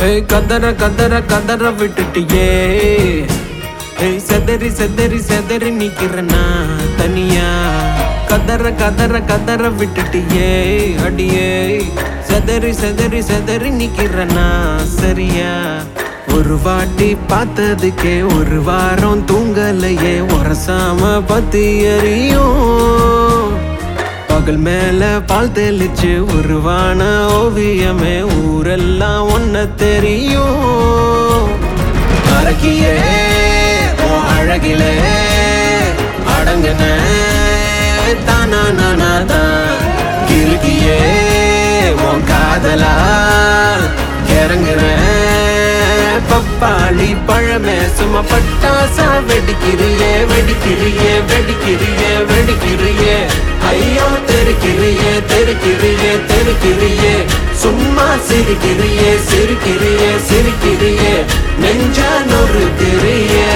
ஏய் கதற கதற கதற விட்டுட்டியே ஏய் செதறி செதறி செதறி நிக்கிறனா தனியா கதற கதற கதற விட்டுட்டியே அடியே செதறி செதறி செதறி நிக்கிறனா சரியா ஒரு வாட்டி பார்த்ததுக்கே ஒரு வாரம் தூங்கலையே உரசாம பத்தி எறியும் பகல் மேல பால் தெளிச்சு உருவான ஓவியமே ஊரெல்லாம் ஒன்ன தெரியும் அழகியே உன் அழகிலே அடங்குன தானா நானா தான் கிறுக்கியே உன் காதலால் இறங்குறேன் பப்பாளி பழமே சும்மா பட்டாசா வெடிக்கிறியே வெடிக்கிறியே வெடிக்கிறியே வெடிக்கிறியே ஐயோ தெருக்கிறியே தெருக்கிறியே தெருக்கிறியே சும்மா சிரிக்கிறியே சிரிக்கிறியே சிரிக்கிறியே நெஞ்சா நொறுக்கிறியே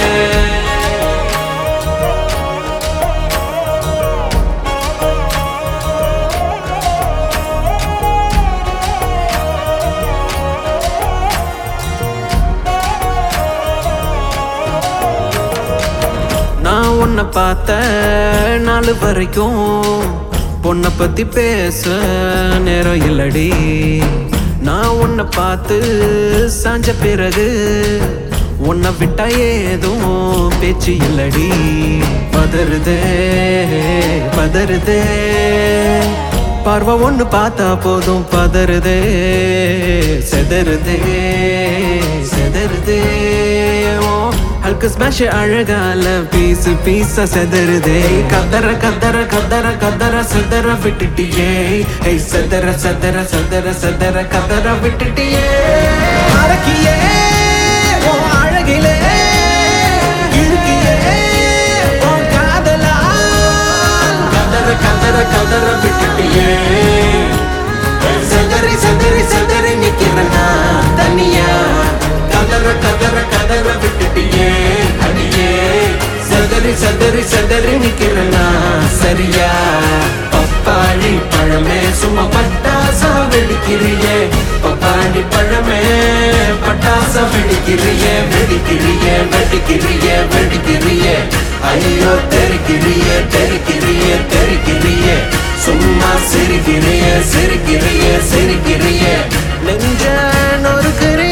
நான் உன்னை பார்த்த நாள் வரைக்கும் பொண்ணை பத்தி பேச நேரம் இல்லடி நான் உன்னை பார்த்து சாஞ்ச பிறகு உன்னை விட்டா ஏதும் பேச்சு இல்லடி பதறுதே பதறுதே பார்வை ஒண்ணு பார்த்தா போதும் பதறுதே செதறுதே செதறுதே ஓ ஹல்க ஸ்மாஷ் அழகால பீஸ் பீஸா செதறுதே கதற கதற கதற கதற செதற விட்டுட்டியே ஏய் செதற செதற செதற செதற கதற விட்டுட்டியே அடக்கியே ஓ அழகிலே இறுக்கியே உன் காதலால் கதற கதற கதற விட்டுட்டியே செதறி செதறி செதறி நிக்கிறனா தனியா கதற கதற கதற விட்டுட்டியே அடியே செதறி செதறி செதறி நிக்கிறனா சரியா பப்பாளி பழமே சும்மா பட்டாசா வெடிக்கிறியே பப்பாளி பழமே பட்டாசா வெடிக்கிறியே வெடிக்கிறியே வெடிக்கிறியே வெடிக்கிறியே ஐயோ தெருக்கிறியே தெருக்கிறியே தெருக்கிறியே சும்மா சிரிக்கிறியே சிரிக்கிறியே சிரிக்கிறியே நெஞ்ச நொறுக்கிறியே